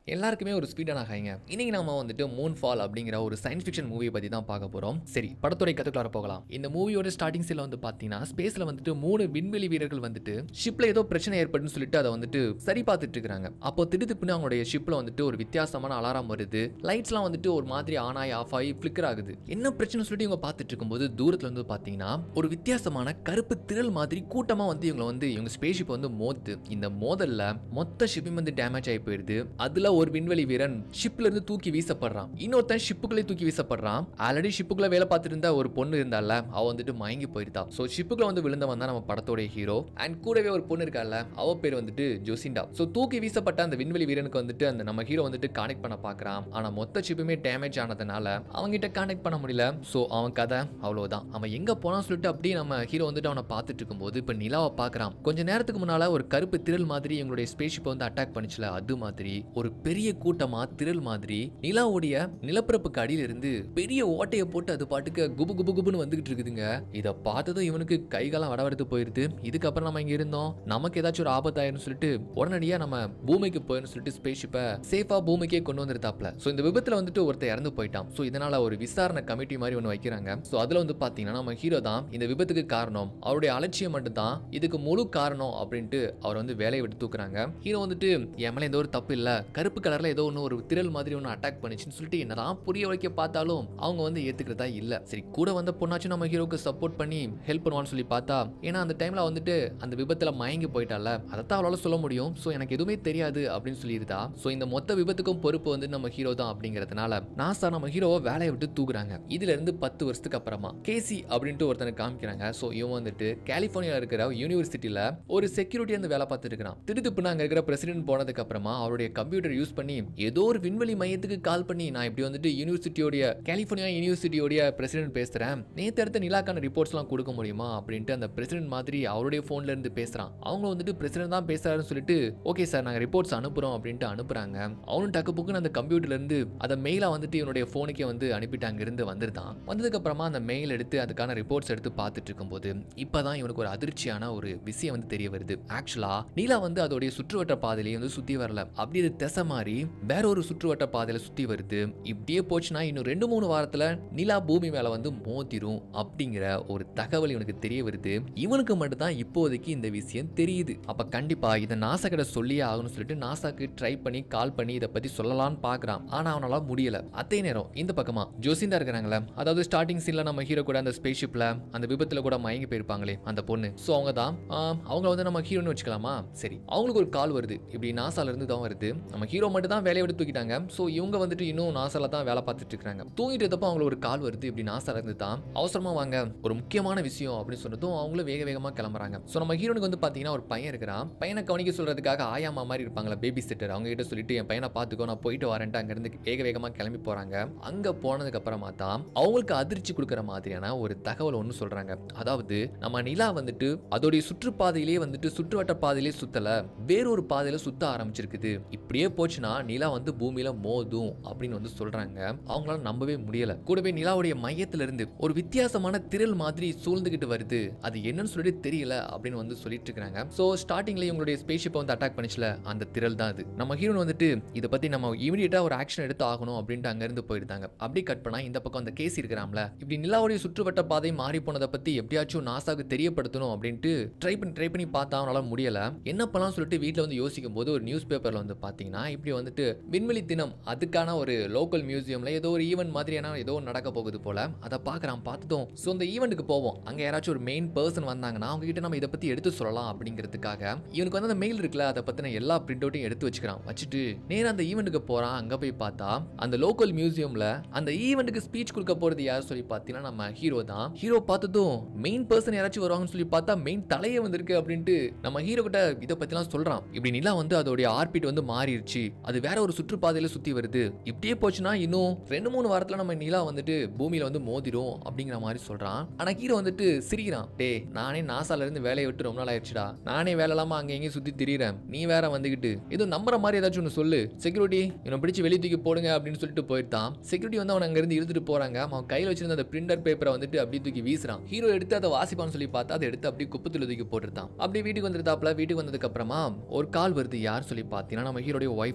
எல்லாருக்குமே ஒரு ஸ்பீடான ஹைங்க இன்னைக்கு நாம வந்துட்டு மூன் ஃபால் அப்படிங்கிற ஒரு சயின்ஸ் ஃபிக்ஷன் மூவியை பத்தி தான் பார்க்க போறோம் சரி படத்துறை கத்துக்குள்ள போகலாம் இந்த மூவியோட ஸ்டார்டிங் சீல வந்து பாத்தீங்கன்னா ஸ்பேஸ்ல வந்துட்டு மூணு விண்வெளி வீரர்கள் வந்துட்டு ஷிப்ல ஏதோ பிரச்சனை ஏற்பட்டுன்னு சொல்லிட்டு அதை வந்துட்டு சரி பார்த்துட்டு இருக்காங்க அப்போ திடுதிப்புன்னு அவங்களுடைய ஷிப்ல வந்துட்டு ஒரு வித்தியாசமான அலாரம் வருது லைட்ஸ்லாம் வந்துட்டு ஒரு மாதிரி ஆன் ஆகி ஆஃப் ஆகி ஃபிளிக்கர் ஆகுது என்ன பிரச்சனை சொல்லிட்டு இவங்க பார்த்துட்டு இருக்கும்போது தூரத்துல வந்து பாத்தீங்கன்னா ஒரு வித்தியாசமான கருப்பு திரள் மாதிரி கூட்டமா வந்து இவங்க வந்து இவங்க ஸ்பேஸ் ஷிப் வந்து மோது இந்த மோதல்ல மொத்த ஷிப்பும் வந்து டேமேஜ் ஆகி போயிருது அதுல ஒரு விண்வெளி வீரன் ஷிப்ல இருந்து தூக்கி வீசப்படுறான் இன்னொருத்தன் ஷிப்புக்குள்ளே தூக்கி வீசப்படுறான் ஆல்ரெடி ஷிப்புக்குள்ள வேலை பார்த்துட்டு இருந்த ஒரு பொண்ணு இருந்தால அவ வந்துட்டு மயங்கி போயிருந்தா சோ ஷிப்புக்குள்ள வந்து விழுந்தவன் தான் நம்ம படத்தோட ஹீரோ அண்ட் கூடவே ஒரு பொண்ணு இருக்கால அவ பேர் வந்துட்டு ஜோசிண்டா சோ தூக்கி வீசப்பட்ட அந்த விண்வெளி வீரனுக்கு வந்துட்டு அந்த நம்ம ஹீரோ வந்துட்டு கனெக்ட் பண்ண பாக்குறான் ஆனா மொத்த ஷிப்புமே டேமேஜ் ஆனதுனால அவன்கிட்ட கனெக்ட் பண்ண முடியல சோ அவன் கதை அவ்வளவுதான் அவன் எங்க போனான்னு சொல்லிட்டு அப்படியே நம்ம ஹீரோ வந்துட்டு அவனை பார்த்துட்டு இருக்கும்போது இப்ப நிலாவை பார்க்கறான் கொஞ்ச நேரத்துக்கு முன்னால ஒரு கருப்பு திரள் மாதிரி எங்களுடைய ஸ்பேஸ் ஷிப்பை வந்து அட்டாக் பண்ணிச்சுல அது மாதிரி ஒரு பெரிய கூட்டமா திரள் மாதிரி நிலாவுடைய நிலப்பரப்புக்கு அடியில இருந்து பெரிய ஓட்டையை போட்டு அது பாட்டுக்கு குபு குபு குபுன்னு வந்துகிட்டு இருக்குதுங்க இதை பார்த்ததும் இவனுக்கு கைகாலம் வடவடுத்து போயிருது இதுக்கப்புறம் நம்ம இங்க இருந்தோம் நமக்கு ஏதாச்சும் ஒரு ஆபத்தாயிருன்னு சொல்லிட்டு உடனடியா நம்ம பூமிக்கு போயிருந்து சொல்லிட்டு ஸ்பேஸ் ஷிப்பை சேஃபா பூமிக்கே கொண்டு வந்துருத்தாப்ல சோ இந்த விபத்துல வந்துட்டு ஒருத்தர் இறந்து போயிட்டான் சோ இதனால ஒரு விசாரணை கமிட்டி மாதிரி ஒன்று வைக்கிறாங்க சோ அதுல வந்து பாத்தீங்கன்னா நம்ம ஹீரோ தான் இந்த விபத்துக்கு காரணம் அவருடைய அலட்சியம் மட்டும் தான் இதுக்கு முழு காரணம் அப்படின்ட்டு அவர் வந்து வேலையை விட்டு தூக்குறாங்க ஹீரோ வந்துட்டு என் மேல எந்த ஒரு தப்பு இல்ல கருப்பு கலர்ல ஏதோ ஒன்று ஒரு திரள் மாதிரி ஒன்று அட்டாக் பண்ணிச்சுன்னு சொல்லிட்டு என்னதான் புரிய வைக்க பார்த்தாலும் அவங்க வந்து ஏத்துக்கிறதா இல்ல சரி கூட வந்த பொண்ணாச்சும் நம்ம ஹீரோக்கு சப்போர்ட் பண்ணி ஹெல்ப் பண்ணுவான்னு சொல்லி பார்த்தா ஏன்னா அந்த டைம்ல வந்துட்டு அந்த விபத்துல மயங்கி போயிட்டால அதைத்தான் அவளால சொல்ல முடியும் சோ எனக்கு எதுவுமே தெரியாது அப்படின்னு சொல்லியிருந்தா சோ இந்த மொத்த விபத்துக்கும் பொறுப்பு வந்து நம்ம ஹீரோ தான் அப்படிங்கறதுனால நாசா நம்ம ஹீரோவை வேலையை விட்டு தூக்குறாங்க இதுல இருந்து பத்து வருஷத்துக்கு அப்புறமா கேசி அப்படின்ட்டு ஒருத்தனை காமிக்கிறாங்க சோ இவன் வந்துட்டு கலிபோர்னியால இருக்கிற யூனிவர்சிட்டியில ஒரு செக்யூரிட்டி வந்து வேலை பார்த்துட்டு இருக்கிறான் திடுதிப்புன்னு அங்க இருக்கிற பிரசிடென்ட் போனதுக்கு அப்புறமா அவருடைய கம்ப்யூட்டர் யூஸ் பண்ணி ஏதோ ஒரு விண்வெளி மையத்துக்கு கால் பண்ணி நான் இப்படி வந்துட்டு யூனிவர்சிட்டியோடைய கலிபோர்னியா யூனிவர்சிட்டியோடைய பிரசிடென்ட் பேசுறேன் நேத்து அடுத்த நிலாக்கான ரிப்போர்ட்ஸ்லாம் கொடுக்க முடியுமா அப்படின்ட்டு அந்த பிரசிடென்ட் மாதிரி அவருடைய போன்ல இருந்து பேசுறான் அவங்க வந்துட்டு பிரசிடென்ட் தான் பேசுறாருன்னு சொல்லிட்டு ஓகே சார் நாங்க ரிப்போர்ட்ஸ் அனுப்புறோம் அப்படின்ட்டு அனுப்புறாங்க அவனும் டக்கு புக்குன்னு அந்த கம்ப்யூட்டர்ல இருந்து அதை மெயிலா வந்துட்டு இவனுடைய போனுக்கே வந்து அனுப்பிட்டு அங்க இருந்து வந்திருந்தான் வந்ததுக்கு அப்புறமா அந்த மெயில் எடுத்து அதுக்கான ரிப்போர்ட்ஸ் எடுத்து பார்த்துட்டு இருக்கும்போது இப்பதான் இவனுக்கு ஒரு அதிர்ச்சியான ஒரு விஷயம் வந்து தெரிய வருது ஆக்சுவலா நீலா வந்து அதோடைய சுற்றுவட்ட பாதையிலேயே வந்து சுத்தி வரல அப்படி இது திசை மாறி வேற ஒரு சுற்றுவட்ட பாதையில சுத்தி வருது இப்படியே போச்சுன்னா இன்னும் ரெண்டு மூணு வாரத்துல நிலா பூமி மேல வந்து மோதிரும் அப்படிங்கிற ஒரு தகவல் இவனுக்கு தெரிய வருது இவனுக்கு மட்டும் தான் இப்போதைக்கு இந்த விஷயம் தெரியுது அப்ப கண்டிப்பா இதை நாசா கிட்ட சொல்லியே ஆகணும்னு சொல்லிட்டு நாசாக்கு ட்ரை பண்ணி கால் பண்ணி இதை பத்தி சொல்லலாம்னு பாக்குறான் ஆனா அவனால முடியல அதே நேரம் இந்த பக்கமா ஜோசிந்தா இருக்கிறாங்களே அதாவது ஸ்டார்டிங் சீன்ல நம்ம ஹீரோ கூட அந்த ஸ்பேஸ் ஷிப்ல அந்த விபத்துல கூட மயங்கி போயிருப்பாங்களே அந்த பொண்ணு சோ அவங்க தான் அவங்க வந்து நம்ம ஹீரோன்னு வச்சுக்கலாமா சரி அவங்களுக்கு ஒரு கால் வருது இப்படி நாசால இருந்து தான் வருது நம்ம ஹீரோ மட்டும் தான் வேலையை விட்டு தூக்கிட்டாங்க சோ இவங்க வந்துட்டு இன்னும் நாசால தான் வேலை பார்த்துட்டு இருக்காங்க தூங்கிட்டு இருந்தப்போ அவங்களுக்கு ஒரு கால் வருது இப்படி நாசால இருந்து தான் அவசரமா வாங்க ஒரு முக்கியமான விஷயம் அப்படின்னு சொன்னதும் அவங்களும் வேக வேகமா கிளம்புறாங்க சோ நம்ம ஹீரோனுக்கு வந்து பாத்தீங்கன்னா ஒரு பையன் இருக்கிறான் பையனை கவனிக்க சொல்றதுக்காக ஆயாமா மாதிரி இருப்பாங்களா பேபி சிட்டர் அவங்க கிட்ட சொல்லிட்டு என் பையனை பாத்துக்கோ நான் போயிட்டு வரேன்ட்டு அங்க இருந்து வேக வேகமா கிளம்பி போறாங்க அங்க போனதுக்கு அப்புறமா தான் அவங்களுக்கு அதிர்ச்சி கொடுக்குற மாதிரியான ஒரு தகவல் ஒன்று சொல்றாங்க அதாவது நம்ம நிலா வந்துட்டு அதோடைய சுற்றுப்பாதையிலேயே வந்துட்டு சுற்றுவட்ட பாதையிலே சுத்தல வேறொரு பாதையில சுத்த ஆரம்பிச்சிருக்குது இப்படியே போச்சுன்னா நிலா வந்து பூமியில மோதும் அப்படின்னு வந்து சொல்றாங்க அவங்களால நம்பவே முடியல கூடவே நிலாவுடைய மையத்துல இருந்து ஒரு வித்தியாசமான திரள் மாதிரி சூழ்ந்துகிட்டு வருது அது என்னன்னு சொல்லிட்டு தெரியல அப்படின்னு வந்து சொல்லிட்டு இருக்காங்க சோ ஸ்டார்டிங்ல இவங்களுடைய ஸ்பேஸ் ஷிப்பை வந்து அட்டாக் பண்ணிச்சுல அந்த திரள் தான் அது நம்ம ஹீரோன் வந்துட்டு இதை பத்தி நம்ம இமீடியட்டா ஒரு ஆக்ஷன் எடுத்து ஆகணும் அப்படின்ட்டு அங்க இருந்து போயிருந்தாங்க அப்படி கட் பண்ணா இந்த பக்கம் அந்த கேஸ் இருக்கிறாம்ல இப்படி நிலாவுடைய சுற்றுவட்ட பாதை மாறி போனதை பத்தி எப்படியாச்சும் நாசாக்கு தெரியப்படுத்தணும் அப்படின்ட்டு ட்ரை பண்ணி ட்ரை பண்ணி பார்த்தா அவனால முடியல என்ன பண்ணலாம் சொல்லிட்டு வீட்டில் வந்து யோசிக்கும் போது ஒரு நியூஸ் பேப்பர்ல வந்து பாத்தீங்கன்னா இப்படி வந்துட்டு விண்வெளி தினம் அதுக்கான ஒரு லோக்கல் மியூசியம்ல ஏதோ ஒரு ஈவெண்ட் மாதிரியான ஏதோ ஒன்று நடக்க போகுது போல அதை பார்க்கறான் பார்த்ததும் ஸோ அந்த ஈவெண்ட்டுக்கு போவோம் அங்க யாராச்சும் ஒரு மெயின் பர்சன் வந்தாங்கன்னா அவங்க கிட்ட நம்ம இதை பத்தி எடுத்து சொல்லலாம் அப்படிங்கிறதுக்காக இவனுக்கு வந்து அந்த மெயில் இருக்குல்ல அதை பத்தின எல்லா பிரிண்ட் அவுட்டையும் எடுத்து வச்சுக்கிறான் வச்சுட்டு நேரா அந்த ஈவெண்ட்டுக்கு போறான் அங்க போய் பார்த்தா அந்த லோக்கல் மியூசியம்ல அந்த ஈவெண்ட்டுக்கு ஸ்பீச் கொடுக்க போறது யார் சொல்லி பார்த்தீங்கன்னா நம்ம ஹீரோ தான் ஹீரோ பார்த்ததும் மெயின் பர்சன் யாராச்சும் வருவாங்கன்னு சொல்லி பார்த்தா மெயின் தலையே வந்திருக்கு அப்படின்ட்டு நம்ம ஹீரோ கிட்ட இதை பத்திலாம் சொல்றான் இப்படி நிலா வந்து அதோடைய ஆர்பிட் வந்து மாறிடுச்சு அது வேற ஒரு சுற்றுப்பாதையில சுத்தி வருது இப்படியே போச்சுன்னா இன்னும் ரெண்டு மூணு வாரத்துல நம்ம நிலா வந்துட்டு பூமியில வந்து மோதிரும் அப்படிங்கிற மாதிரி சொல்றான் ஆனா ஹீரோ வந்துட்டு சிரிக்கிறான் டே நானே நாசால இருந்து வேலையை விட்டு ரொம்ப நாள் ஆயிடுச்சுடா நானே வேலை இல்லாம அங்க எங்கேயும் சுத்தி திரியறேன் நீ வேற வந்துகிட்டு ஏதோ நம்புற மாதிரி ஏதாச்சும் ஒன்று சொல்லு செக்யூரிட்டி இவனை பிடிச்சி வெளியே தூக்கி போடுங்க அப்படின்னு சொல்லிட்டு போயிட்டான் செக்யூரிட்டி வந்து அவன் அங்க இருந்து இழுத்துட்டு போறாங்க அவன் கையில வச்சிருந்த அந்த பிரிண்டர் பேப்பரை வந்துட்டு அப்படியே தூக்கி வீசுறான் ஹீரோ எடுத்து அதை வாசிப்பான்னு சொல்லி பார்த்தா அதை எடுத்து அப்படியே குப்பத்துல தூக்கி போட்டுருந்தான் அப்படியே வீட்டுக்கு வந்துருந்தாப்ல வீட்டுக்கு வந்ததுக்கு அப்புறமா ஒரு கால் வருது யார் சொல்லி பார்த்தீங்கன்னா நம்ம ஹீரோடைய ஒய்ஃப்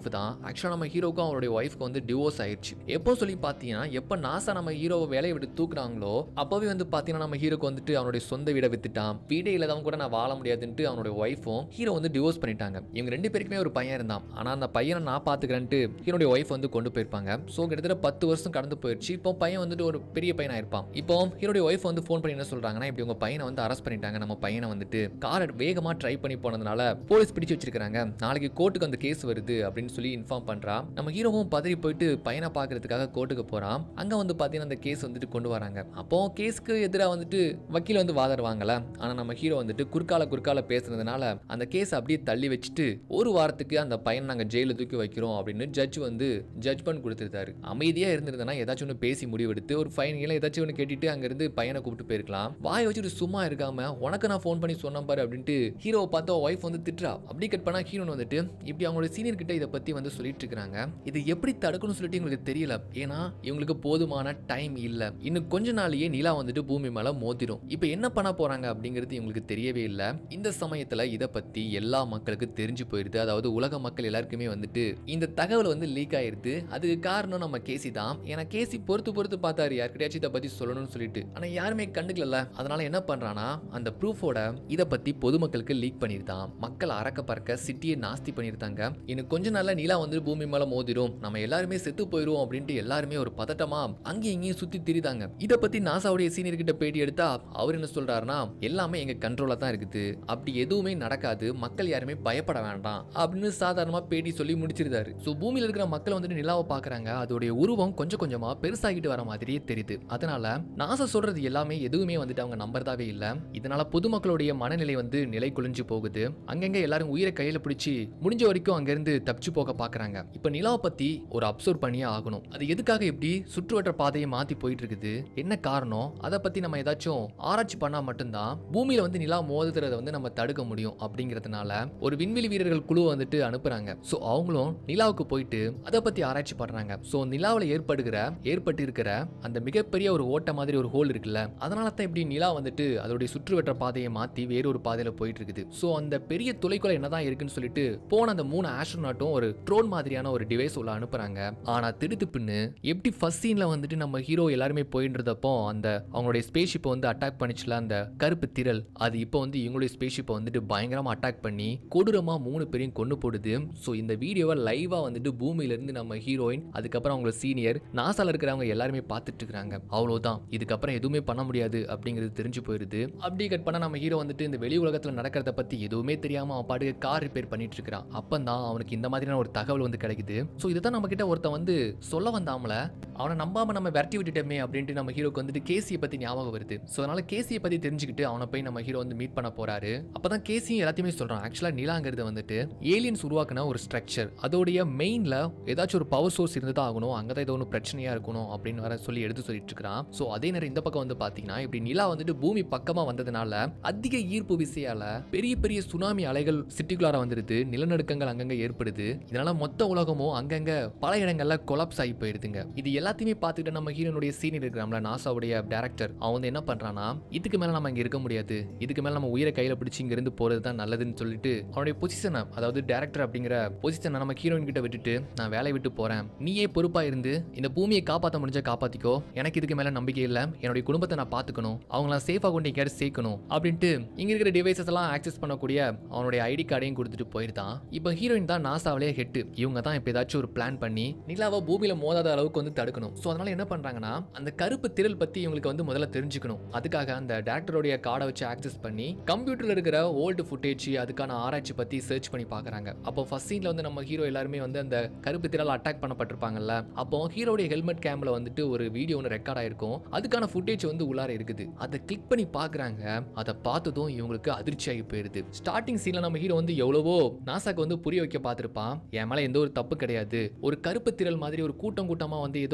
ஒய்ஃப் தான் ஆக்சுவலாக நம்ம ஹீரோக்கும் அவருடைய ஒய்ஃப்க்கு வந்து டிவோர்ஸ் ஆயிடுச்சு எப்போ சொல்லி பார்த்தீங்கன்னா எப்போ நாசா நம்ம ஹீரோவை வேலையை விட்டு தூக்குறாங்களோ அப்போவே வந்து பார்த்தீங்கன்னா நம்ம ஹீரோக்கு வந்துட்டு அவனுடைய சொந்த வீடை வித்துட்டான் வீடே இல்லாதவங்க கூட நான் வாழ முடியாதுன்ட்டு அவனுடைய ஒய்ஃபும் ஹீரோ வந்து டிவோர்ஸ் பண்ணிட்டாங்க இவங்க ரெண்டு பேருக்குமே ஒரு பையன் இருந்தான் ஆனால் அந்த பையனை நான் பார்த்துக்கிறேன்ட்டு ஹீரோடைய ஒய்ஃப் வந்து கொண்டு போயிருப்பாங்க ஸோ கிட்டத்தட்ட பத்து வருஷம் கடந்து போயிடுச்சு இப்போ பையன் வந்துட்டு ஒரு பெரிய பையனா இருப்பான் இப்போ ஹீரோடைய ஒய்ஃப் வந்து ஃபோன் பண்ணி என்ன சொல்றாங்கன்னா இப்படி உங்க பையனை வந்து அரெஸ்ட் பண்ணிட்டாங்க நம்ம பையனை வந்துட்டு காரை வேகமாக ட்ரை பண்ணி போனதுனால போலீஸ் பிடிச்சு வச்சிருக்காங்க நாளைக்கு கோர்ட்டுக்கு அந்த கேஸ் வருது அப்படின்னு சொல்லி இன்ஃபார்ம் பண்றா நம்ம ஹீரோவும் பதறி போயிட்டு பையனை பார்க்கறதுக்காக கோர்ட்டுக்கு போறான் அங்க வந்து பார்த்தீங்கன்னா அந்த கேஸ் வந்துட்டு கொண்டு வராங்க அப்போ கேஸ்க்கு எதிராக வந்துட்டு வக்கீல் வந்து வாதாடுவாங்கல்ல ஆனா நம்ம ஹீரோ வந்துட்டு குறுக்கால குறுக்கால பேசுனதுனால அந்த கேஸ் அப்படியே தள்ளி வச்சுட்டு ஒரு வாரத்துக்கு அந்த பையனை நாங்க ஜெயில தூக்கி வைக்கிறோம் அப்படின்னு ஜட்ஜ் வந்து ஜட்ஜ்மெண்ட் கொடுத்துருந்தாரு அமைதியா இருந்திருந்தனா ஏதாச்சும் ஒன்று பேசி முடிவெடுத்து ஒரு ஃபைன் இல்லை ஏதாச்சும் ஒன்று கேட்டுட்டு அங்கிருந்து பையனை கூப்பிட்டு போயிருக்கலாம் வாயை வச்சுட்டு சும்மா இருக்காம உனக்கு நான் ஃபோன் பண்ணி சொன்னேன் பாரு அப்படின்ட்டு ஹீரோவை பார்த்தா ஒய்ஃப் வந்து திட்டுறா அப்படி கட் பண்ணா ஹீரோ வந்துட்டு இப்படி அவங்களோட சீனியர் கிட்ட இதை பத்தி வந்து சொல்லிட்டு இருக்காங்க இது எப்படி தடுக்கணும்னு சொல்லிட்டு இவங்களுக்கு தெரியல ஏன்னா இவங்களுக்கு போதுமான டைம் இல்ல இன்னும் கொஞ்ச நாளையே நிலா வந்துட்டு பூமி மேல மோதிரும் இப்போ என்ன பண்ண போறாங்க அப்படிங்கிறது இவங்களுக்கு தெரியவே இல்லை இந்த சமயத்துல இதை பத்தி எல்லா மக்களுக்கு தெரிஞ்சு போயிருது அதாவது உலக மக்கள் எல்லாருக்குமே வந்துட்டு இந்த தகவல் வந்து லீக் ஆயிருது அதுக்கு காரணம் நம்ம கேசி தான் ஏன்னா கேசி பொறுத்து பொறுத்து பார்த்தாரு யார்கிட்டயாச்சும் இதை பத்தி சொல்லணும்னு சொல்லிட்டு ஆனா யாருமே கண்டுக்கல அதனால என்ன பண்றானா அந்த ப்ரூஃபோட இதை பத்தி பொதுமக்களுக்கு லீக் பண்ணிருந்தான் மக்கள் அறக்க பறக்க சிட்டியை நாஸ்தி பண்ணிருந்தாங்க இன்னும் கொஞ்ச நாள்ல நிலா வந்து பூமி மேல மோதிரும் நம்ம எல்லாருமே செத்து போயிருவோம் அப்படின்ட்டு எல்லாருமே ஒரு பதட்டமா அங்கேயும் இங்கேயும் சுத்தி திரிதாங்க இதை பத்தி நாசாவுடைய சீனியர் கிட்ட பேட்டி எடுத்தா அவர் என்ன சொல்றாருன்னா எல்லாமே எங்க கண்ட்ரோல்ல தான் இருக்குது அப்படி எதுவுமே நடக்காது மக்கள் யாருமே பயப்பட வேண்டாம் அப்படின்னு சாதாரணமா பேட்டி சொல்லி முடிச்சிருந்தாரு ஸோ பூமியில இருக்கிற மக்கள் வந்துட்டு நிலாவை பாக்குறாங்க அதோடைய உருவம் கொஞ்சம் கொஞ்சமா பெருசாகிட்டு வர மாதிரியே தெரியுது அதனால நாசா சொல்றது எல்லாமே எதுவுமே வந்துட்டு அவங்க நம்புறதாவே இல்ல இதனால பொதுமக்களுடைய மனநிலை வந்து நிலை குலைஞ்சு போகுது அங்கங்க எல்லாரும் உயிரை கையில பிடிச்சி முடிஞ்ச வரைக்கும் அங்கிருந்து தப்பிச்சு போக பாக்குறாங்க இப்ப நிலாவை பத்தி ஒரு அப்சர்வ் பண்ணியே ஆகணும் அது எதுக்காக இப்படி சுற்றுவட்ட பாதையை மாத்தி போயிட்டு இருக்குது என்ன காரணம் அதை பத்தி நம்ம ஏதாச்சும் ஆராய்ச்சி பண்ணா மட்டும்தான் பூமியில வந்து நிலா மோதுறதை வந்து நம்ம தடுக்க முடியும் அப்படிங்கிறதுனால ஒரு விண்வெளி வீரர்கள் குழு வந்துட்டு அனுப்புறாங்க ஸோ அவங்களும் நிலாவுக்கு போயிட்டு அதை பத்தி ஆராய்ச்சி பண்றாங்க ஸோ நிலாவில் ஏற்படுகிற ஏற்பட்டு இருக்கிற அந்த மிகப்பெரிய ஒரு ஓட்ட மாதிரி ஒரு ஹோல் இருக்குல்ல அதனால தான் இப்படி நிலா வந்துட்டு அதோடைய சுற்றுவட்ட பாதையை மாத்தி வேற ஒரு பாதையில போயிட்டு இருக்குது ஸோ அந்த பெரிய துளைக்குள்ள என்னதான் இருக்குன்னு சொல்லிட்டு போன அந்த மூணு ஆஸ்ட்ரோநாட்டும் ஒரு ட்ரோன் மாதிரியான ஒரு டிவைஸ் உள்ள அனுப்புறாங்க ஆனா திடுத்துப்புன்னு எப்படி ஃபர்ஸ்ட் சீன்ல வந்துட்டு நம்ம ஹீரோ எல்லாருமே போயிட்டு இருந்தப்போ அந்த அவங்களுடைய ஸ்பேஸ் ஷிப்பை வந்து அட்டாக் பண்ணிச்சுல அந்த கருப்பு திரள் அது இப்போ வந்து இவங்களுடைய ஸ்பேஸ் ஷிப்பை வந்துட்டு பயங்கரமா அட்டாக் பண்ணி கொடூரமா மூணு பேரையும் கொண்டு போடுது ஸோ இந்த வீடியோவை லைவா வந்துட்டு பூமியில இருந்து நம்ம ஹீரோயின் அதுக்கப்புறம் அவங்களோட சீனியர் நாசால இருக்கிறவங்க எல்லாருமே பார்த்துட்டு இருக்காங்க அவ்வளவுதான் இதுக்கப்புறம் எதுவுமே பண்ண முடியாது அப்படிங்கிறது தெரிஞ்சு போயிருது அப்படி கட் பண்ணா நம்ம ஹீரோ வந்துட்டு இந்த வெளி உலகத்துல நடக்கிறத பத்தி எதுவுமே தெரியாம அவன் பாட்டுக்கு கார் ரிப்பேர் பண்ணிட்டு இருக்கிறான் அப்பந்தான் அவனுக்கு இந்த மாதிரியான ஒரு தகவல் வந்து கிடைக்குது ஸோ இதுதான் நம்ம கிட்ட ஒருத்தன் வந்து சொல்ல வந்தாமல அவனை நம்பாம நம்ம விரட்டி விட்டுட்டோமே அப்படின்ட்டு நம்ம ஹீரோக்கு வந்துட்டு கேசியை பத்தி ஞாபகம் வருது ஸோ அதனால கேசியை பத்தி தெரிஞ்சுக்கிட்டு அவனை போய் நம்ம ஹீரோ வந்து மீட் பண்ண போறாரு அப்பதான் கேசியும் எல்லாத்தையுமே சொல்றான் ஆக்சுவலா நிலாங்கிறது வந்துட்டு ஏலியன்ஸ் உருவாக்குன ஒரு ஸ்ட்ரக்சர் அதோடைய மெயின்ல ஏதாச்சும் ஒரு பவர் சோர்ஸ் இருந்ததா ஆகணும் அங்கதான் ஏதோ ஒன்று பிரச்சனையா இருக்கணும் அப்படின்னு வர சொல்லி எடுத்து சொல்லிட்டு இருக்கிறான் ஸோ அதே நேரம் இந்த பக்கம் வந்து பாத்தீங்கன்னா இப்படி நிலா வந்துட்டு பூமி பக்கமா வந்ததுனால அதிக ஈர்ப்பு விசையால பெரிய பெரிய சுனாமி அலைகள் சிட்டிக்குள்ளார வந்துருது நிலநடுக்கங்கள் அங்கங்க ஏற்படுது இதனால மொத்த உலகமும் அங்கங்க பல இடங்கள்ல கொலாப்ஸ் ஆகி போயிருதுங்க இது எல்லாத்தையுமே பார்த்துட்டு நம்ம ஹீரோனுடைய சீனியர் இருக்கிறாம்ல நாசாவுடைய டேரக்டர் அவன் வந்து என்ன பண்றானா இதுக்கு மேல நம்ம இங்க இருக்க முடியாது இதுக்கு மேல நம்ம உயிரை கையில பிடிச்சி இங்க இருந்து போறது தான் நல்லதுன்னு சொல்லிட்டு அவனுடைய பொசிஷனை அதாவது டேரக்டர் அப்படிங்கிற பொசிஷனை நம்ம ஹீரோயின் கிட்ட விட்டுட்டு நான் வேலையை விட்டு போறேன் நீயே பொறுப்பா இருந்து இந்த பூமியை காப்பாற்ற முடிஞ்சா காப்பாத்திக்கோ எனக்கு இதுக்கு மேல நம்பிக்கை இல்ல என்னுடைய குடும்பத்தை நான் பாத்துக்கணும் அவங்கள சேஃபா கொண்டு எங்கேயாவது சேர்க்கணும் அப்படின்ட்டு இங்க இருக்கிற டிவைசஸ் எல்லாம் ஆக்சஸ் பண்ணக்கூடிய அவனுடைய ஐடி கார்டையும் கொடுத்துட்டு போயிருந்தான் இப்போ ஹீரோயின் தான் நாசாவிலே ஹெட் இவங்க தான் இப்போ ஏதாச்சும் ஒரு பிளான் பண்ணி நிலாவை பூமியில மோதாத அளவுக்கு வந்து தடுக்கணும் ஸோ அதனால என்ன பண்றாங்கன்னா அந்த கருப்பு திரள் பத்தி இவங்களுக்கு வந்து முதல்ல தெரிஞ்சுக்கணும் அதுக்காக அந்த டேரக்டருடைய கார்டை வச்சு ஆக்சஸ் பண்ணி கம்ப்யூட்டர்ல இருக்கிற ஓல்டு ஃபுட்டேஜ் அதுக்கான ஆராய்ச்சி பத்தி சர்ச் பண்ணி பார்க்கறாங்க அப்போ ஃபர்ஸ்ட் சீன்ல வந்து நம்ம ஹீரோ எல்லாருமே வந்து அந்த கருப்பு திரள் அட்டாக் பண்ணப்பட்டிருப்பாங்கல்ல அப்போ ஹீரோடைய ஹெல்மெட் கேம்ல வந்துட்டு ஒரு வீடியோ ஒன்று ரெக்கார்ட் ஆயிருக்கும் அதுக்கான ஃபுட்டேஜ் வந்து உள்ளார இருக்குது அதை கிளிக் பண்ணி பார்க்கறாங்க அதை பார்த்ததும் இவங்களுக்கு அதிர்ச்சி ஆகி போயிருது ஸ்டார்டிங் சீன்ல நம்ம ஹீரோ வந்து எவ்வளவோ நாசாக்கு வந்து புரிய வைக்க பார்த்திருப்பான் என் மேல எந்த ஒரு தப்பு கிடையாது ஒரு கருப்பு திரள் மாதிரி ஒரு கூட்டம் கூட்டமா வந்து ஏதோ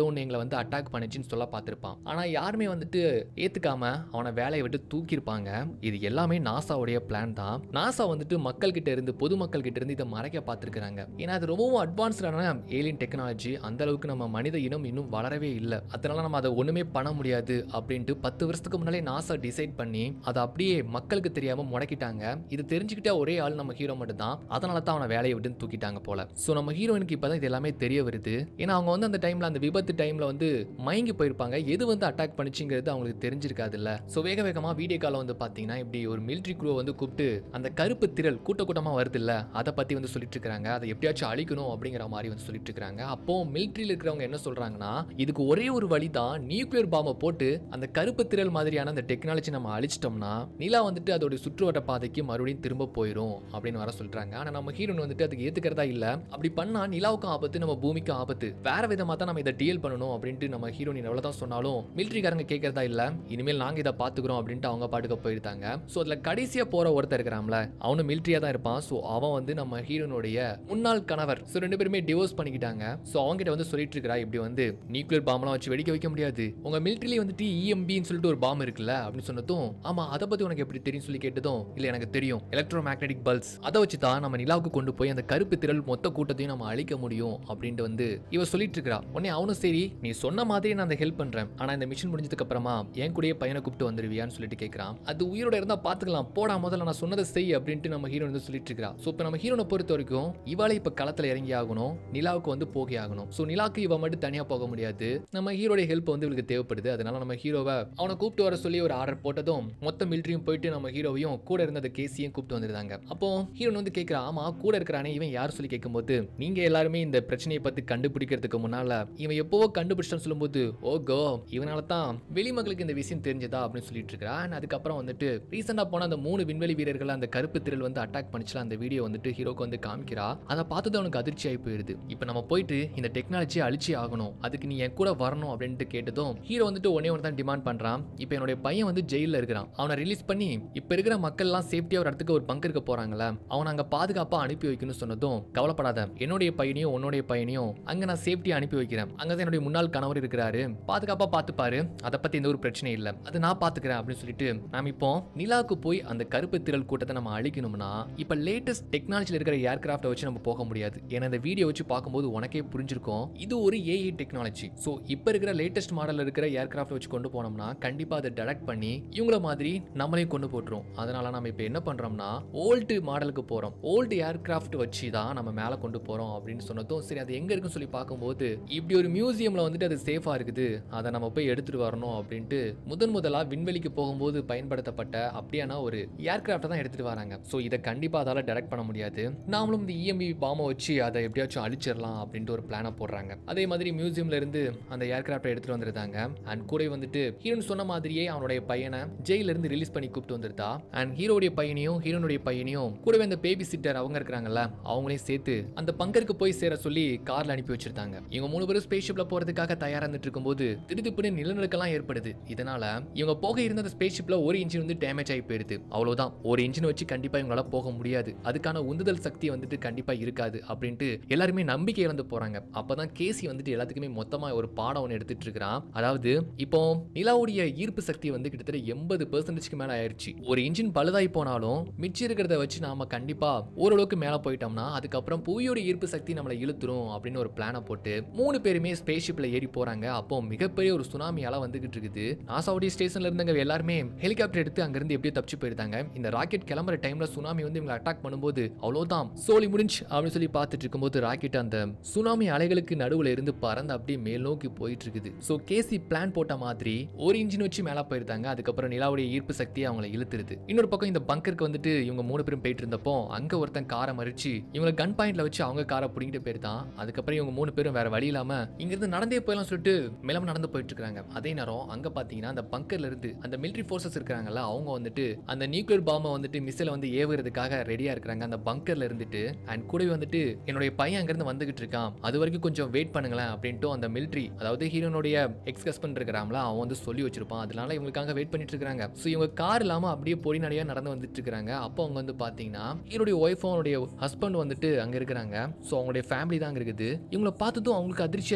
ஒன்று எங்களை வந்து அட்டாக் பண்ணுச்சுன்னு சொல்ல பார்த்துருப்பான் ஆனால் யாருமே வந்துட்டு ஏற்றுக்காம அவனை வேலையை விட்டு தூக்கியிருப்பாங்க இது எல்லாமே நாசாவுடைய பிளான் தான் நாசா வந்துட்டு மக்கள் கிட்ட இருந்து பொதுமக்கள் கிட்ட இருந்து இதை மறைக்க பார்த்துருக்காங்க ஏன்னா அது ரொம்பவும் அட்வான்ஸ்டான ஏலியன் டெக்னாலஜி அந்த அளவுக்கு நம்ம மனித இனம் இன்னும் வளரவே இல்லை அதனால நம்ம அதை ஒண்ணுமே பண்ண முடியாது அப்படின்ட்டு பத்து வருஷத்துக்கு முன்னாலே நாசா டிசைட் பண்ணி அதை அப்படியே மக்களுக்கு தெரியாம முடக்கிட்டாங்க இது தெரிஞ்சுக்கிட்ட ஒரே ஆள் நம்ம ஹீரோ மட்டும் தான் அதனால தான் அவனை வேலையை விட்டு தூக்கிட்டாங்க போல ஸோ நம்ம ஹீரோயினுக்கு இப்பதான் இது எல்லாமே தெரிய வருது ஏன்னா அவங்க வந்து அந்த டைம்ல அந்த விபத்து டைம்ல வந்து மயங்கி போயிருப்பாங்க எது வந்து அட்டாக் பண்ணிச்சுங்கிறது அவங்களுக்கு தெரிஞ்சிருக்காதுல்ல ஸோ வேக வேகமா வீடியோ கால வந்து பாத்தீங்கன்னா இப்படி ஒரு மிலிட்ரி குரூவை வந்து கூப்பிட்டு அந்த கருப்பு திரள் கூட்ட கூட்டமா வருது இல்ல அதை பத்தி வந்து சொல்லிட்டு இருக்காங்க அதை எப்படியாச்சும் அழிக்கணும் அப்படிங்கிற மாதிரி வந்து சொல்லிட்டு இருக்காங்க அப்போ மிலிட்ரியில் இருக்கிறவங்க என்ன சொல்றாங்கன்னா இதுக்கு ஒரே ஒரு வழி தான் நியூக்ளியர் பாம்பை போட்டு அந்த கருப்பு திரள் மாதிரியான அந்த டெக்னாலஜி நம்ம அழிச்சிட்டோம்னா நிலா வந்துட்டு அதோட சுற்றுவட்ட பாதைக்கு மறுபடியும் திரும்ப போயிடும் அப்படின்னு வர சொல்றாங்க ஆனா நம்ம ஹீரோன் வந்துட்டு அதுக்கு ஏத்துக்கிறதா இல்ல அப்படி பண்ணா நிலாவுக்கும் ஆபத்து நம்ம பூமிக்கும் ஆபத்து வேற விதமா தான் நம்ம இதை டீல் பண்ணணும் அப்படின்ட்டு நம்ம ஹீரோயின் எவ்வளவுதான் சொன்னாலும் மிலிட்ரிக்காரங்க கேட்கறதா இல்ல இனிமேல் நாங்க இதை பாத்துக்கிறோம் அப்படின்ட்டு அவங்க பாட்டுக்கு போயிருந்தாங்க ஸோ அதுல கடைசியா போற ஒருத்தர் இருக்கிறான்ல அவனும் மிலிட்ரியா தான் இருப்பான் ஸோ அவன் வந்து நம்ம ஹீரோனுடைய முன்னாள் கணவர் ஸோ ரெண்டு பேருமே டிவோர்ஸ் பண்ணிக்கிட்டாங்க ஸோ அவங்ககிட்ட வந்து சொல்லிட்டு இருக்கிறா இப்படி வந்து நியூக்ளியர் பாம்லாம் வச்சு வெடிக்க வைக்க முடியாது உங்க மிலிட்ரிலேயே வந்துட்டு இஎம்பின்னு சொல்லிட்டு ஒரு பாம் இருக்குல்ல அப்படின்னு சொன்னதும் ஆமா அதை பத்தி உனக்கு எப்படி தெரியும் சொல்லி கேட்டதும் இல்ல எனக்கு தெரியும் எலக்ட்ரோ மேக்னெட்டிக் பல்ஸ் அதை வச்சு தான் நம்ம நிலாவுக்கு கொண்டு போய் அந்த கருப்பு திரள் மொத்த கூட்டத்தையும் நம்ம அழிக்க முடியும் அப்படின்ட்டு வந்து இவ சொல்லிட்டு இருக்கா உடனே அவனும் சரி நீ சொன்ன மாதிரி நான் அந்த ஹெல்ப் பண்றேன் ஆனா இந்த மிஷன் முடிஞ்சதுக்கு அப்புறமா என் கூடயே பையனை கூப்பிட்டு வந்துருவியான்னு சொல்லிட்டு கேட்கறான் அது உயிரோட இருந்தா பாத்துக்கலாம் போடா முதல்ல நான் சொன்னதை செய் அப்படின்ட்டு நம்ம ஹீரோ வந்து சொல்லிட்டு இருக்கா ஸோ இப்போ நம்ம ஹீரோனை பொறுத்த வரைக்கும் இவாளை இப்போ களத்துல இறங்கி ஆகணும் நிலாவுக்கு வந்து போகி ஆகணும் ஸோ நிலாவுக்கு இவ மட்டும் தனியா போக முடியாது நம்ம ஹீரோடைய ஹெல்ப் வந்து இவளுக்கு தேவைப்படுது அதனால நம்ம ஹீரோவை அவனை கூப்பிட்டு வர சொல்லி ஒரு ஆர்டர் போட்டதும் மொத்த மிலிட்ரியும் போயிட்டு நம்ம ஹீரோவையும் கூட இருந்த அந்த கேசியும் கூப்பிட்டு வந்திருந்தாங்க அப்போ ஹீரோன் வந்து கேட்கிறா ஆமா கூட இருக்கிறானே இவன் யார் சொல்லி கேட்கும்போது நீங்க எல்லாருமே இந்த பிரச்சனையை பத்தி கண்டுபிடிக்கிறதுக்கு முன்னால இவன் எப்பவோ கண்டுபிடிச்சான்னு சொல்லும்போது ஓ கோ இவனால தான் வெளிமக்களுக்கு இந்த விஷயம் தெரிஞ்சதா அப்படின்னு சொல்லிட்டு இருக்கா And அதுக்கப்புறம் வந்துட்டு ரீசெண்டா போன அந்த மூணு விண்வெளி வீரர்கள் அந்த கருப்பு திரள் வந்து அட்டாக் பண்ணிச்சுல அந்த வீடியோ வந்துட்டு ஹீரோக்கு வந்து காமிக்கிறா அதை பார்த்தது அவனுக்கு அதிர்ச்சி ஆகி போயிருது இப்போ நம்ம போயிட்டு இந்த டெக்னாலஜியை அழிச்சே ஆகணும் அதுக்கு நீ என் கூட வரணும் அப்படின்ட்டு கேட்டதும் ஹீரோ வந்துட்டு ஒன்னே ஒன்று தான் டிமாண்ட் பண்றான் இப்போ என்னுடைய பையன் வந்து ஜெயிலில் இருக்கிறான் அவனை ரிலீஸ் பண்ணி இப்போ இருக்கிற மக்கள்லாம் சேஃப்டியாக ஒரு இடத்துக்கு ஒரு பங்கருக்கு போறாங்கல்ல அவனை அங்கே பாதுகாப்பாக அனுப்பி வைக்கணும்னு சொன்னதும் கவலைப்படாத என்னுடைய பையனையும் உன்னுடைய பையனையும் அங்கே நான் சேஃப்டியாக அனுப்பி வைக்கிறேன் அங்கே தான் என்னுடைய முன்னாள் கணவர் இருக்கிறாரு பாதுகாப்பாக பார்த்துப்பாரு அதை பற்றி எந்த ஒரு பிரச்சனையும் இல்லை அதை நான் பார்த்துக்கிறேன் அப்படின்னு சொல்லிட்டு நாம் இப்போ நிலாவுக்கு போய் அந்த கருப்பு திரள் கூட்டத்தை நம்ம அழிக்கணும்னா இப்போ லேட்டஸ்ட் டெக்னாலஜியில் இருக்கிற ஏர்கிராஃப்டை வச்சு நம்ம போக முடியாது ஏன்னா இந்த வீடியோ வச்சு பார்க்கும்போது உனக்கே புரிஞ்சிருக்கும் இது ஒரு ஏஐ டெக்னாலஜி ஸோ இப்போ இருக்கிற லேட்டஸ்ட் மாடலில் இருக்கிற ஏர்கிராஃப்ட் வச்சு கொண்டு போனோம்னா கண்டிப்பாக அதை டெடக்ட் பண்ணி இவங்கள மாதிரி நம்மளையும் கொண்டு போட்டுரும் அதனால நம்ம இப்போ என்ன பண்ணுறோம்னா ஓல்டு மாடலுக்கு போகிறோம் ஓல்டு ஏர்கிராஃப்ட் வச்சு தான் நம்ம மேலே கொண்டு போகிறோம் அப்படின்னு சொன்னதும் சரி அது எங்கே இருக்குன்னு சொல்லி பார்க்கும்போது இப்படி ஒரு மியூசியமில் வந்துட்டு அது சேஃபாக இருக்குது அதை நம்ம போய் எடுத்துகிட்டு வரணும் அப்படின்ட்டு முதன் முதலாக விண்வெளிக்கு போகும்போது பயன்படுத்தப்பட்ட அப்படியான ஒரு ஏர்கிராஃப்டை தான் எடுத்துகிட்டு வராங்க ஸோ இதை கண்டிப்பாக அதால் டெடக்ட் பண்ண முடியாது நாமளும் இந்த இஎம்பி பாமை வச்சு அதை எப்படியாச்சும் அழிச்சிடலாம் அப்படின்ட்டு ஒரு பிளானை போடுறாங்க அதே மாதிரி மியூசியம்ல இருந்து அந்த ஏர்கிராஃப்டை எடுத்துட்டு வந்திருந்தாங்க அண்ட் கூட வந்துட்டு ஹீரோன் சொன்ன மாதிரியே அவனுடைய பையனை ஜெயில இருந்து ரிலீஸ் பண்ணி கூப்பிட்டு வந்திருந்தா அண்ட் ஹீரோடைய பையனையும் ஹீரோனுடைய பையனையும் கூடவே அந்த பேபி சிட்டர் அவங்க இருக்கிறாங்கல்ல அவங்களையும் சேர்த்து அந்த பங்கருக்கு போய் சேர சொல்லி கார்ல அனுப்பி வச்சிருந்தாங்க இவங்க மூணு பேரும் ஸ்பேஸ் ஷிப்ல போறதுக்காக தயாரா இருந்துட்டு இருக்கும்போது திடுதிப்புன்னு நிலநடுக்கெல்லாம் ஏற்படுது இதனால இவங்க போக இருந்த அந்த ஸ்பேஸ் ஷிப்ல ஒரு இன்ஜின் வந்து டேமேஜ் ஆகி போயிருது அவ்வளவுதான் ஒரு இன்ஜின் வச்சு கண்டிப்பா இவங்களால போக முடியாது அதுக்கான உந்துதல் சக்தி வந்துட்டு கண்டிப்பா இருக்காது அப்படின்ட்டு எல்லாருமே நம்பிக்கை இழந்து போறாங்க அப்பதான் கேசி வந்துட்டு எல்லாத்துக்குமே மொத்தமா ஒரு பாடம் ஒன்று எடுத்துட்டு இருக்கிறான் அதாவது இப்போ நிலாவுடைய ஈர்ப்பு சக்தி வந்து கிட்டத்தட்ட எண்பது பெர்சன்டேஜ்க்கு மேல ஆயிருச்சு ஒரு இன்ஜின் பழுதாகி போனாலும் மிச்சம் இருக்கிறத வச்சு நாம கண்டிப்பா ஓரளவுக்கு மேல போயிட்டோம்னா அதுக்கப்புறம் புவியோட ஈர்ப்பு சக்தி நம்மளை இழுத்துரும் அப்படின்னு ஒரு பிளானை போட்டு மூணு பேருமே ஸ்பேஸ் ஷிப்ல ஏறி போறாங்க அப்போ மிகப்பெரிய ஒரு சுனாமி அலை வந்துகிட்டு இருக்குது நாசாவுடைய ஸ்டேஷன்ல இருந்தவங்க எல்லாருமே ஹெலிகாப்டர் எடுத்து அங்கிருந்து எப்படியோ தப்பிச்சு போயிருந்தாங்க இந்த ராக்கெட் கிளம்புற டைம்ல சுனாமி வந்து இவங்களை அட்டாக் பண்ணும்போது அவ்வளவுதான் சோலி முடிஞ்சு அப்படின்னு சொல்லி பார்த்துட்டு இருக்கும்போது ராக்கெட் அந்த சுனாமி அலைகளுக்கு நடுவுல இருந்து பறந்து அப்படியே மேல் நோக்கி போயிட்டு இருக்குது ஸோ கேசி பிளான் போட்ட மாதிரி ஒரு இன்ஜின் வச்சு மேலே போயிருந்தாங்க அதுக்கப்புறம் நிலாவுடைய ஈர்ப்பு சக்தி அவங்களை இழுத்துருது இன்னொரு பக்கம் இந்த பங்கருக்கு வந்துட்டு இவங்க மூணு பேரும் போயிட்டு இருந்தப்போ அங்க ஒருத்தன் காரை மறிச்சு இவங்களை கன் பாயிண்ட்ல வச்சு அவங்க காரை பிடிங்கிட்டு போயிருந்தான் அதுக்கப்புறம் இவங்க மூணு பேரும் வேற வழி இல்லாம இங்கிருந்து நடந்தே போயிடலாம் சொல்லிட்டு மேலம் நடந்து போயிட்டு இருக்காங்க அதே நேரம் அங்க பாத்தீங்கன்னா அந்த பங்கர்ல இருந்து அந்த மிலிட்டரி ஃபோர்ஸஸ் இருக்காங்கல்ல அவங்க வந்துட்டு அந்த நியூக்ளியர் பாம்பை வந்துட்டு மிஸ்ஸில் வந்து ஏவுறதுக்காக ரெடியா இருக்கிறாங்க அந்த பங்கர்ல இருந்துட்டு அண்ட் கூடவே வந்துட்டு என்னுடைய பையன் அங்கிருந்து வந்துகிட்டு இருக்கான் அது வரைக்கும் கொஞ்சம் வெயிட் பண்ணுங்களேன் அப்படின்ட்டு அந்த மிலிட்ரி அதாவது ஹீரோனுடைய எக்ஸ் ஹஸ்பண்ட் இருக்கிறாம்ல அவன் வந்து சொல்லி வச்சிருப்பான் அதனால இவங்களுக்காக வெயிட் பண்ணிட்டு இருக்காங்க ஸோ இவங்க கார் இல்லாம அப்படியே பொடி நடையா நடந்து வந்துட்டு இருக்காங்க அப்போ அவங்க வந்து பாத்தீங்கன்னா ஹீரோடைய ஒய்ஃபும் அவனுடைய ஹஸ்பண்ட் வந்துட்டு அங்க இருக்கிறாங்க ஸோ அவங்களுடைய ஃபேமிலி தான் அங்க இருக்குது இவங்கள பார்த்ததும் அவங்களுக்கு அதிர்ச்சி ஆகி போயிருது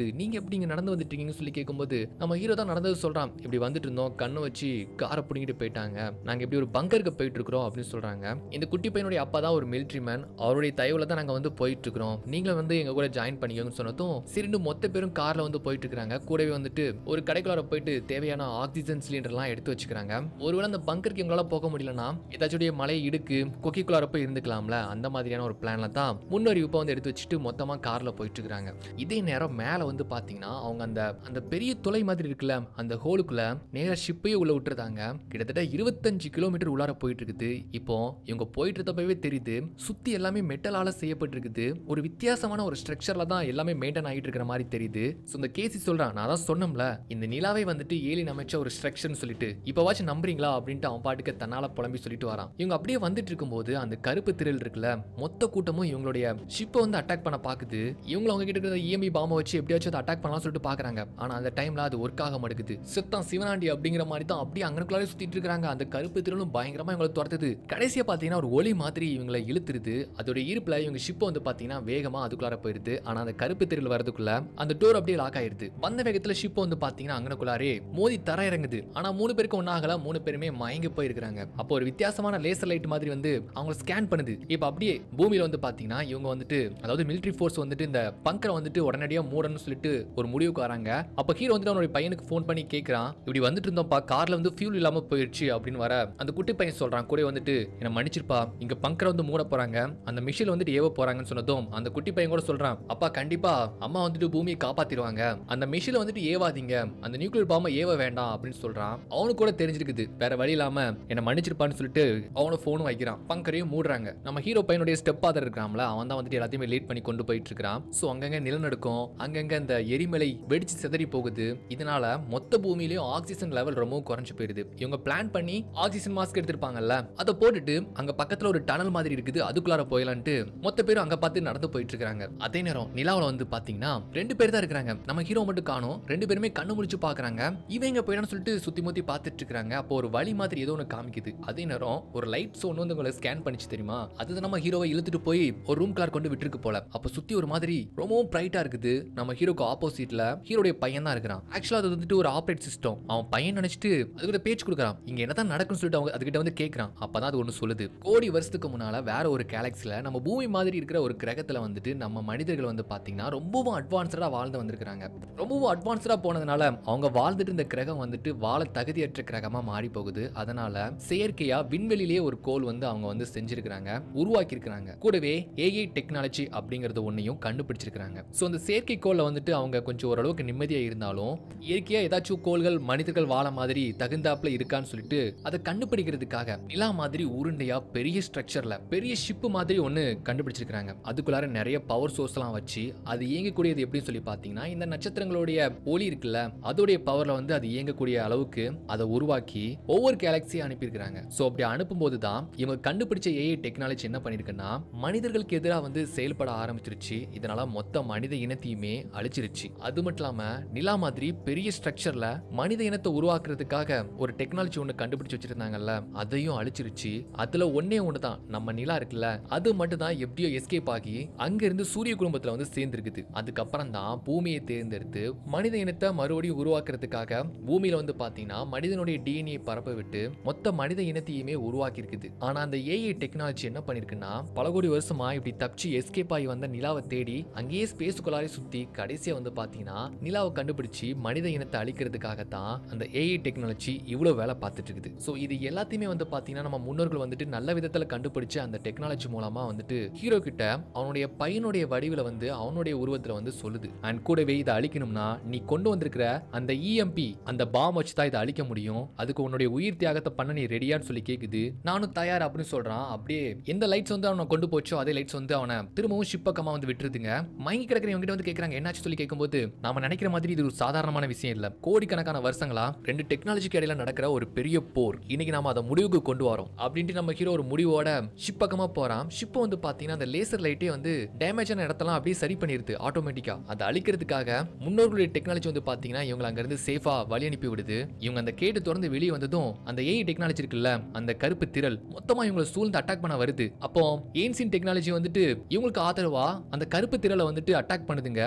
நீங்க எப்படி இங்க நடந்து வந்துட்டு இருக்கீங்கன்னு சொல்லி கேட்கும்போது நம்ம ஹீரோ தான் நடந்தது சொல்றான் இப்படி வந்துட்டு இருந்தோம் கண்ணை வச்சு காரை பிடிங்கிட்டு போயிட்டாங்க நாங்க இப்படி ஒரு பங்கருக்கு போயிட்டு இருக்கிறோம் அப்படின்னு சொல்றாங்க இந்த குட்டி பையனுடைய அப்பா தான் ஒரு மிலிட்ரி மேன் அவருடைய தயவுல தான் நாங்க வந்து போயிட்டு இருக்கிறோம் நீங்களும் வந்து எங்க கூட ஜாயின் பண்ணிக்கோங்கன்னு சொன்னதும் சரின்னு மொத்த பேரும் கார்ல வந்து போயிட்டு இருக்காங்க கூடவே வந்துட்டு ஒரு கடைக்குள்ளார போயிட்டு தேவையான ஆக்சிஜன் சிலிண்டர்லாம் எடுத்து வச்சுக்கிறாங்க ஒருவேளை அந்த பங்கருக்கு எங்களால போக முடியலன்னா ஏதாச்சும் மலை இடுக்கு கொக்கிக்குள்ளார போய் இருந்துக்கலாம்ல அந்த மாதிரியான ஒரு பிளான்ல தான் முன்னறிவிப்பை வந்து எடுத்து வச்சுட்டு மொத்தமா கார்ல போயிட்டு இருக்காங்க இதே நேரம் மேல வந்து பாத்தீங்கன்னா அவங்க அந்த அந்த பெரிய துளை மாதிரி இருக்குல்ல அந்த ஹோலுக்குள்ள நேரா ஷிப்பையே உள்ள விட்டுருந்தாங்க கிட்டத்தட்ட இருபத்தஞ்சு கிலோமீட்டர் உள்ளார போயிட்டு இருக்குது இப்போ இவங்க போயிட்டு இருந்தப்பவே தெரியுது சுத்தி எல்லாமே மெட்டலால செய்யப்பட்டிருக்குது ஒரு வித்தியாசமான ஒரு ஸ்ட்ரக்சர்ல தான் எல்லாமே மெயின்டைன் ஆகிட்டு இருக்கிற மாதிரி தெரியுது ஸோ இந்த கேசி சொல்றான் நான் தான் சொன்னோம்ல இந்த நிலாவை வந்துட்டு ஏலியன் அமைச்ச ஒரு ஸ்ட்ரக்சர்னு சொல்லிட்டு இப்போவாச்சும் நம்புறீங்களா அப்படின்ட்டு அவன் பாட்டுக்கு தன்னால புலம்பி சொல்லிட்டு வரான் இவங்க அப்படியே வந்துட்டு இருக்கும்போது அந்த கருப்பு திரள் இருக்குல்ல மொத்த கூட்டமும் இவங்களுடைய ஷிப்பை வந்து அட்டாக் பண்ண பாக்குது இவங்க அவங்க கிட்ட இருக்கிற இஎம்இ பாம்பை வச்சு எப்படியாச்சும் அதை அட்டாக் பண்ணலாம் சொல்லிட்டு பாக்குறாங்க ஆனா அந்த டைம்ல அது ஒர்க் ஆக மாட்டேங்குது சித்தம் சிவனாண்டி அப்படிங்கிற மாதிரி தான் அப்படியே அங்கனுக்குள்ளாரே சுத்திட்டு இருக்காங்க அந்த கருப்பு திரளும் பயங்கரமா இவங்களை துரத்துது கடைசியா பாத்தீங்கன்னா ஒரு ஒளி மாதிரி இவங்களை இழுத்துருது அதோட ஈர்ப்புல இவங்க ஷிப் வந்து பாத்தீங்கன்னா வேகமா அதுக்குள்ளார போயிருது ஆனா அந்த கருப்பு திரள் வரதுக்குள்ள அந்த டோர் அப்படியே லாக் ஆயிருது வந்த வேகத்துல ஷிப் வந்து பாத்தீங்கன்னா அங்கனுக்குள்ளாரே மோதி தர இறங்குது ஆனா மூணு பேருக்கு ஒன்னாகல மூணு பேருமே மயங்கி போயிருக்காங்க அப்போ ஒரு வித்தியாசமான லேசர் லைட் மாதிரி வந்து அவங்க ஸ்கேன் பண்ணுது இப்போ அப்படியே பூமியில வந்து பாத்தீங்கன்னா இவங்க வந்துட்டு அதாவது மிலிட்டரி ஃபோர்ஸ் வந்துட்டு இந்த பங்கரை வந்துட்டு உடனடியா மூடணும்னு சொல்லிட்டு ஒரு முடிவுக்கு வராங்க அப்ப ஹீரோ வந்துட்டு அவனுடைய பையனுக்கு ஃபோன் பண்ணி கேட்கறான் இப்படி வந்துட்டு இருந்தோம்ப்பா கார்ல வந்து ஃபியூல் இல்லாம போயிடுச்சு அப்படின்னு வர அந்த குட்டி பையன் சொல்றான் கூட வந்துட்டு என்ன மன்னிச்சிருப்பா இங்க பங்கரை வந்து மூட போறாங்க அந்த மிஷின் வந்துட்டு ஏவ போறாங்கன்னு சொன்னதும் அந்த குட்டி பையன் கூட சொல்றான் அப்பா கண்டிப்பா அம்மா வந்துட்டு பூமியை காப்பாத்திடுவாங்க அந்த மிஷினை வந்துட்டு ஏவாதீங்க அந்த நியூக்ளியர் பாம்பை ஏவ வேண்டாம் அப்படின்னு சொல்றான் அவனுக்கு கூட தெரிஞ்சிருக்குது வேற வழி இல்லாம என்ன மன்னிச்சிருப்பான்னு சொல்லிட்டு அவனை போனும் வைக்கிறான் பங்கரையும் மூடுறாங்க நம்ம ஹீரோ பையனுடைய ஸ்டெப் ஃபாதர் இருக்கான்ல அவன் தான் வந்துட்டு எல்லாத்தையுமே லீட் பண்ணி கொண்டு போயிட்டு இருக்கான் சோ அங்கங்க நிலநடுக்கம் அங்கங்க அந்த எரிமலை வெடிச்சு சிதறி போகுது இதனால மொத்த பூமியிலயும் ஆக்சிஜன் லெவல் ரொம்பவும் குறைஞ்சு போயிருது இவங்க பிளான் பண்ணி ஆக்சிஜன் மாஸ்க் எடுத்திருப்பாங்கல்ல அதை போட்டுட்டு அங்க பக்கத்துல ஒரு டனல் மாதிரி இருக்குது அதுக்குள்ளார போயலான்ட்டு மொத்த பேரும் அங்க பார்த்து நடந்து போயிட்டு இருக்காங்க அதே நேரம் நிலாவுல வந்து பாத்தீங்கன்னா ரெண்டு பேர் தான் இருக்கிறாங்க நம்ம ஹீரோ மட்டும் காணும் ரெண்டு பேருமே கண்ணு முடிச்சு பாக்குறாங்க இவன் எங்க போயிடான்னு சொல்லிட்டு சுத்தி முத்தி பார்த்துட்டு இருக்காங்க அப்போ ஒரு வழி மாதிரி ஏதோ ஒன்று காமிக்குது அதே நேரம் ஒரு லைட்ஸ் ஒன்று வந்து உங்களை ஸ்கேன் பண்ணிச்சு தெரியுமா அது நம்ம ஹீரோவை இழுத்துட்டு போய் ஒரு ரூம் கார் கொண்டு விட்டுருக்கு போல அப்போ சுத்தி ஒரு மாதிரி ரொம்பவும் பிரைட்டா இருக்குது நம்ம ஹீரோக்கு ஆப்போசிட்ல ஹீரோடைய பையன் தான் இருக்கிறான் ஆக்சுவலா அது வந்துட்டு ஒரு ஆப்ரேட் சிஸ்டம் அவன் பையன் நினைச்சிட்டு அதுக்கிட்ட பேச்சு கொடுக்குறான் இங்க என்னதான் நடக்கும்னு சொல்லிட்டு அவங்க அதுகிட்ட வந்து கேட்கறான் அப்பதான் அது ஒன்று சொல்லுது கோடி வருஷத்துக்கு முன்னால வேற ஒரு கேலக்சில நம்ம பூமி மாதிரி இருக்கிற ஒரு கிரகத்துல வந்துட்டு நம்ம மனிதர்கள் வந்து பாத்தீங்கன்னா ரொம்பவும் அட்வான்ஸ்டா வாழ்ந்து வந்திருக்காங்க ரொம்பவும் அட்வான்ஸ்டா போனதுனால அவங்க வாழ்ந்துட்டு இந்த கிரகம் வந்துட்டு வாழ தகுதியற்ற கிரகமா மாறி போகுது அதனால செயற்கையா விண்வெளியிலேயே ஒரு கோல் வந்து அவங்க வந்து செஞ்சிருக்கிறாங்க உருவாக்கி இருக்காங்க கூடவே ஏஐ டெக்னாலஜி அப்படிங்கறது ஒன்னையும் கண்டுபிடிச்சிருக்காங்க ஸோ அந்த செயற்கைக்கோள்ல வந்துட்டு அவங்க கொஞ்சம் ஓரளவுக்கு நிம்மதியா இருந்தாலும் இயற்கையா ஏதாச்சும் கோள்கள் மனிதர்கள் வாழ மாதிரி தகுந்தாப்புல இருக்கான்னு சொல்லிட்டு அதை கண்டுபிடிக்கிறதுக்காக நிலா மாதிரி உருண்டையா பெரிய ஸ்ட்ரக்சர்ல பெரிய ஷிப் மாதிரி ஒன்று கண்டுபிடிச்சிருக்காங்க அதுக்குள்ளார நிறைய பவர் சோர்ஸ்லாம் வச்சு அது இயங்கக்கூடியது எப்படின்னு சொல்லி பார்த்தீங்கன்னா இந்த நட்சத்திரங்களுடைய ஒளி இருக்குல்ல அதோடைய பவர்ல வந்து அது இயங்கக்கூடிய அளவுக்கு அதை உருவாக்கி ஒவ்வொரு கேலக்சியை அனுப்பியிருக்கிறாங்க ஸோ அப்படி அனுப்பும்போது தான் இவங்க கண்டுபிடிச்ச ஏஐ டெக்னாலஜி என்ன பண்ணிருக்குன்னா மனிதர்களுக்கு எதிராக வந்து செயல்பட ஆரம்பிச்சிருச்சு இதனால மொத்த மனித இனத்தையுமே அழிச்சிருச்சு அது மட்டும் இல்லாம நிலா மாதிரி பெரிய ஸ்ட்ரக்சர்ல மனித இனத்தை உருவாக்குறதுக்காக ஒரு டெக்னாலஜி ஒன்று கண்டுபிடிச்சு வச்சிருந்தாங்கல்ல அதையும் அழிச்சிருச்சு அதுல ஒன்னே ஒன்று தான் நம்ம நிலா இருக்குல்ல அது மட்டும் தான் எப்படியோ எஸ்கேப் ஆகி அங்க இருந்து சூரிய குடும்பத்துல வந்து சேர்ந்திருக்குது அதுக்கப்புறம் தான் பூமியை தேர்ந்தெடுத்து மனித இனத்தை மறுபடியும் உருவாக்குறதுக்காக பூமியில வந்து பாத்தீங்கன்னா மனிதனுடைய டிஎன்ஏ பரப்ப விட்டு மொத்த மனித இனத்தையுமே உருவாக்கி இருக்குது ஆனா அந்த ஏஐ டெக்னாலஜி என்ன பண்ணிருக்குன்னா பல கோடி வருஷமா இப்படி தப்பிச்சு எஸ்கேப் ஆகி வந்த நிலாவை தேடி அங்கேயே ஸ்பேஸுக்குள்ளாரே சுத்தி கடைசியா வந்து பாத்தீங்கன்னா நிலாவை கண்டுபிடிச்சு மனித இனத்தை அழிக்கிறதுக்காக தான் அந்த ஏஐ டெக்னாலஜி இவ்வளவு வேலை பார்த்துட்டு இருக்குது ஸோ இது எல்லாத்தையுமே வந்து பாத்தீங்கன்னா நம்ம முன்னோர்கள் வந்துட்டு நல்ல விதத்துல கண்டுபிடிச்ச அந்த டெக்னாலஜி மூலமா வந்துட்டு ஹீரோ கிட்ட அவனுடைய பையனுடைய வடிவில் வந்து அவனுடைய உருவத்துல வந்து சொல்லுது அண்ட் கூடவே இதை அழிக்கணும்னா நீ கொண்டு வந்திருக்கிற அந்த இஎம்பி அந்த பாம் வச்சு தான் இதை அழிக்க முடியும் அதுக்கு உன்னுடைய உயிர் தியாகத்தை பண்ண நீ ரெடியான்னு சொல்லி கேக்குது நானும் தயார் அப்படின்னு சொல்றான் அப்படியே எந்த லைட்ஸ் வந்து அவனை கொண்டு போச்சோ அதே லைட்ஸ் வந்து அவனை திரும்பவும் ஷிப் பக்கமா வந்து விட்டுருதுங்க மயங்கி கிடக்கிறவங்க கிட்ட வந்து கேட்கறாங்க என்னாச்சு சொல்லி கேட்கும்போது நாம நினைக்கிற மாதிரி இது ஒரு சாதாரணமான விஷயம் இல்ல கோடிக்கணக்கான வருஷங்களா ரெண்டு டெக்னாலஜிக்கு இடையில நடக்கிற ஒரு பெரிய போர் இன்னைக்கு நாம அதை முடிவுக்கு கொண்டு வரோம் அப்படின்ட்டு நம்ம ஹீரோ ஒரு முடிவோட ஷிப் பக்கமா போறான் ஷிப் வந்து பாத்தீங்கன்னா அந்த லேசர் லைட்டே வந்து டேமேஜான இடத்தெல்லாம் அப்படியே சரி பண்ணிருது ஆட்டோமேட்டிக்கா அதை அழிக்கிறதுக்காக முன்னோர்களுடைய டெக்னாலஜி வந்து பாத்தீங்கன்னா இவங்க அங்க இருந்து சேஃபா வழி அனுப்பி விடுது இவங்க அந்த கேட்டு திறந்து வெளியே வந்ததும் அந்த ஏஐ டெக்னாலஜி இருக்குல்ல அந்த கருப்பு திரள் மொத்தமா இவங்களை சூழ்ந்து அட்டாக் பண்ண வருது அப்போ ஏன்சின் டெக்னாலஜி வந்துட்டு இவங்களுக்கு ஆதரவா அந்த கருப்பு திரளை வந்துட்டு அட்டாக் பண்ணுதுங்க ஆனா அது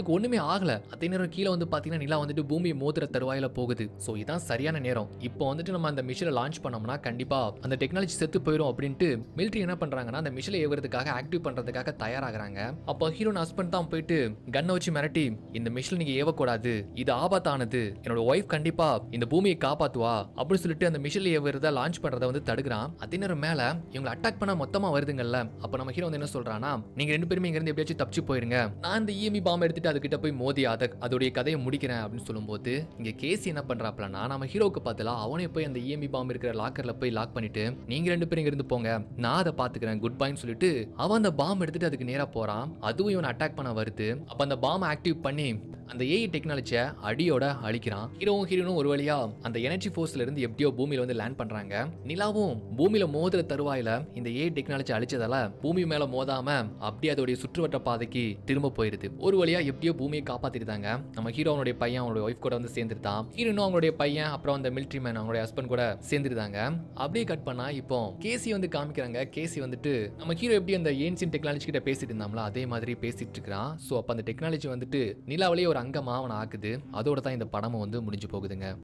அவனுக்கு ஒண்ணுமே ஆகல அதே நேரம் கீழே வந்து பாத்தீங்கன்னா நிலா வந்துட்டு பூமியை மோதிர தருவாயில போகுது சோ இதான் சரியான நேரம் இப்போ வந்துட்டு நம்ம அந்த மிஷினை லான்ச் பண்ணோம்னா கண்டிப்பா அந்த டெக்னாலஜி செத்து போயிடும் அப்படின்ட்டு மிலிட்ரி என்ன பண்றாங்கன்னா அந்த மிஷினை ஏவுறதுக்காக ஆக்டிவ் பண்றதுக்காக தயாராகிறாங்க அப்போ ஹீரோன் ஹஸ்பண்ட் தான் போயிட்டு கன்னை வச்சு மிரட்டி இந்த மிஷின் நீங்க ஏவக்கூடாது இது ஆபத்தானது என்னோட ஒய்ஃப் கண்டிப்பா இந்த பூமியை காப்பாத்துவா அப்படின்னு சொல்லிட்டு அந்த மிஷின் ஏவுறத லான்ச் பண்றத வந்து தடுக்கிறான் அதே நேரம் மேல இவங்களை அட்டாக் பண்ண மொத்தமா வருதுங்கல்ல அப்ப நம்ம ஹீரோ வந்து என்ன சொல்றானா நீங்க ரெண்டு பேருமே இங்க இருந்து எப்படியாச்சும் தப்பிச்சு போயிருங்க நான் இந்த இஎம்இ பாம்பை எடுத்துட்டு அதுகிட்ட போய் மோதி அதை அதோடைய கதையை முடிக்கிறேன் அப்படின்னு சொல்லும்போது இங்க கேசி என்ன பண்றாப்லனா நம்ம ஹீரோக்கு பதிலா அவனே போய் அந்த இஎம்இ பாம்பு இருக்கிற லாக்கர்ல போய் லாக் பண்ணிட்டு நீங்க ரெண்டு பேரும் இங்க இருந்து போங்க நான் அதை பாத்துக்கிறேன் குட் பைன்னு சொல்லிட்டு அவன் அந்த பாம்பு எடுத்துட்டு அதுக்கு நேரா போறான் அதுவும் இவன் அட்டாக் பண்ண வருது அப்ப அந்த பாம்பை ஆக்டிவ் பண்ணி அந்த ஏஐ டெக்னாலஜியை அடியோட அழிக்கிறான் ஹீரோவும் ஹீரோனும் ஒரு வழியா அந்த எனர்ஜி ஃபோர்ஸ்ல இருந்து எப்படியோ பூமியில வந்து லேண்ட் பண்றாங்க நிலாவும் பூமியில மோதுற தருவாயில இந்த ஏஐ டெக்னாலஜி அழிச்சதால பூமி மேல மோதாம அப்படியே அதோடைய சுற்றுவட்ட பாதைக்கு திரும்ப போயிருது ஒரு வழியா எப்படியோ பூமியை காப்பாத்திருந்தாங்க நம்ம ஹீரோ அவனுடைய பையன் அவனுடைய ஒய்ஃப் கூட வந்து சேர்ந்துருந்தான் ஹீரோனும் அவங்களுடைய பையன் அப்புறம் அந்த மிலிட்ரி மேன் அவங்களுடைய ஹஸ்பண்ட் கூட சேர்ந்துருந்தாங்க அப்படியே கட் பண்ணா இப்போ கேசி வந்து காமிக்கிறாங்க கேசி வந்துட்டு நம்ம ஹீரோ எப்படி அந்த ஏன்சியன் டெக்னாலஜி கிட்ட பேசிட்டு இருந்தாங்களோ அதே மாதிரி பேசிட்டு இருக்கிறான் ஸோ அப்போ அந்த டெக்னாலஜி வந்துட்டு நிலாவிலேயே ஒரு அங்கமா அவனை ஆக்குது அதோட தான் இந்த படமும் வந்து முடிஞ்சு போகுதுங்க